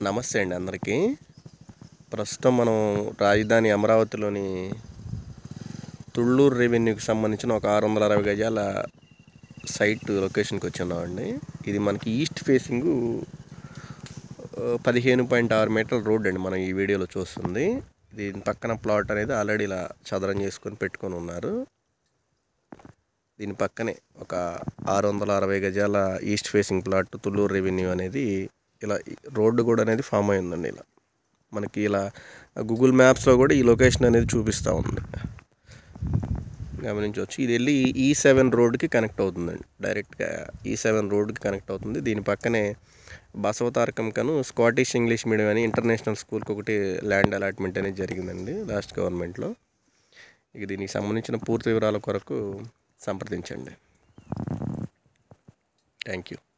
నమస్తే అండి అందరికీ ప్రస్తుతం మనం రాజధాని అమరావతిలోని తుళ్ళూరు రెవెన్యూకి సంబంధించిన ఒక ఆరు వందల అరవై గజాల సైట్ లొకేషన్కి వచ్చి ఉన్నామండి ఇది మనకి ఈస్ట్ ఫేసింగ్ పదిహేను పాయింట్ ఆరు మీటర్ల రోడ్ అండి మనం ఈ వీడియోలో చూస్తుంది దీని పక్కన ప్లాట్ అనేది ఆల్రెడీ ఇలా చదరం చేసుకొని పెట్టుకొని ఉన్నారు దీని పక్కనే ఒక ఆరు వందల అరవై గజాల east facing plot Thullur revenue అనేది ఇలా రోడ్డు కూడా అనేది ఫామ్ అయి ఉందండి ఇలా మనకి ఇలా గూగుల్ మ్యాప్స్లో కూడా ఈ లొకేషన్ అనేది చూపిస్తూ ఉంది గమనించవచ్చు ఇది వెళ్ళి ఈ సెవెన్ రోడ్కి కనెక్ట్ అవుతుందండి డైరెక్ట్గా ఈ సెవెన్ రోడ్కి కనెక్ట్ అవుతుంది దీని పక్కనే బసవతారకం కను స్కాటిష్ ఇంగ్లీష్ మీడియం అని ఇంటర్నేషనల్ స్కూల్కి ఒకటి ల్యాండ్ అలాట్మెంట్ అనేది జరిగిందండి లాస్ట్ గవర్నమెంట్లో ఇక దీనికి సంబంధించిన పూర్తి వివరాల కొరకు సంప్రదించండి థ్యాంక్ యూ